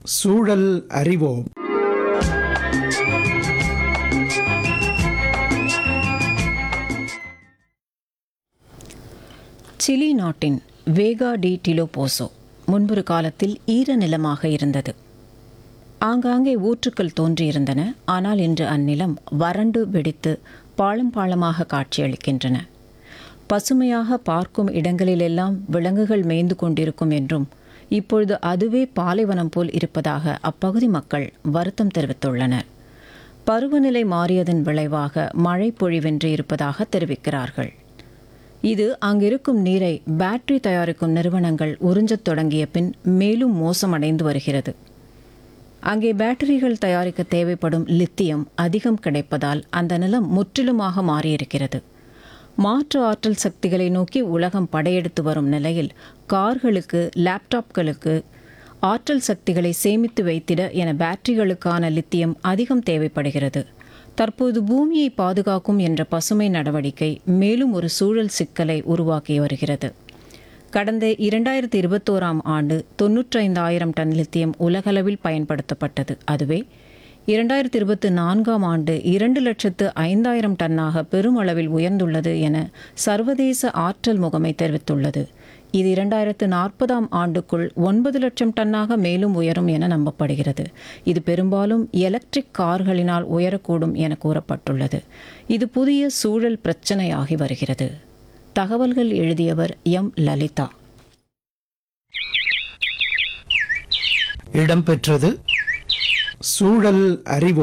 சூழல் அறிவோம் சிலி நாட்டின் வேகா டி டிலோபோசோ முன்பொரு காலத்தில் ஈர நிலமாக இருந்தது ஆங்காங்கே ஊற்றுக்கள் தோன்றியிருந்தன ஆனால் இன்று அந்நிலம் வறண்டு வெடித்து பாளம் பாளமாக காட்சியளிக்கின்றன பசுமையாக பார்க்கும் இடங்களிலெல்லாம் விலங்குகள் மேய்ந்து கொண்டிருக்கும் என்றும் இப்பொழுது அதுவே பாலைவனம் போல் இருப்பதாக அப்பகுதி மக்கள் வருத்தம் தெரிவித்துள்ளனர் பருவநிலை மாறியதன் விளைவாக மழை பொழிவின்றி இருப்பதாக தெரிவிக்கிறார்கள் இது அங்கிருக்கும் நீரை பேட்டரி தயாரிக்கும் நிறுவனங்கள் உறிஞ்சத் தொடங்கிய பின் மேலும் மோசமடைந்து வருகிறது அங்கே பேட்டரிகள் தயாரிக்க தேவைப்படும் லித்தியம் அதிகம் கிடைப்பதால் அந்த நிலம் முற்றிலுமாக மாறியிருக்கிறது மாற்று ஆற்றல் சக்திகளை நோக்கி உலகம் படையெடுத்து வரும் நிலையில் கார்களுக்கு லேப்டாப்களுக்கு ஆற்றல் சக்திகளை சேமித்து வைத்திட என பேட்டரிகளுக்கான லித்தியம் அதிகம் தேவைப்படுகிறது தற்போது பூமியை பாதுகாக்கும் என்ற பசுமை நடவடிக்கை மேலும் ஒரு சூழல் சிக்கலை உருவாக்கி வருகிறது கடந்த இரண்டாயிரத்தி இருபத்தோராம் ஆண்டு தொன்னூற்றைந்தாயிரம் டன் லித்தியம் உலகளவில் பயன்படுத்தப்பட்டது அதுவே இரண்டாயிரத்தி இருபத்தி நான்காம் ஆண்டு இரண்டு லட்சத்து ஐந்தாயிரம் டன்னாக பெருமளவில் உயர்ந்துள்ளது என சர்வதேச ஆற்றல் முகமை தெரிவித்துள்ளது இது இரண்டாயிரத்து நாற்பதாம் ஆண்டுக்குள் ஒன்பது லட்சம் டன்னாக மேலும் உயரும் என நம்பப்படுகிறது இது பெரும்பாலும் எலக்ட்ரிக் கார்களினால் உயரக்கூடும் என கூறப்பட்டுள்ளது இது புதிய சூழல் பிரச்சனையாகி வருகிறது தகவல்கள் எழுதியவர் எம் லலிதா இடம்பெற்றது சூழல் அறிவோம்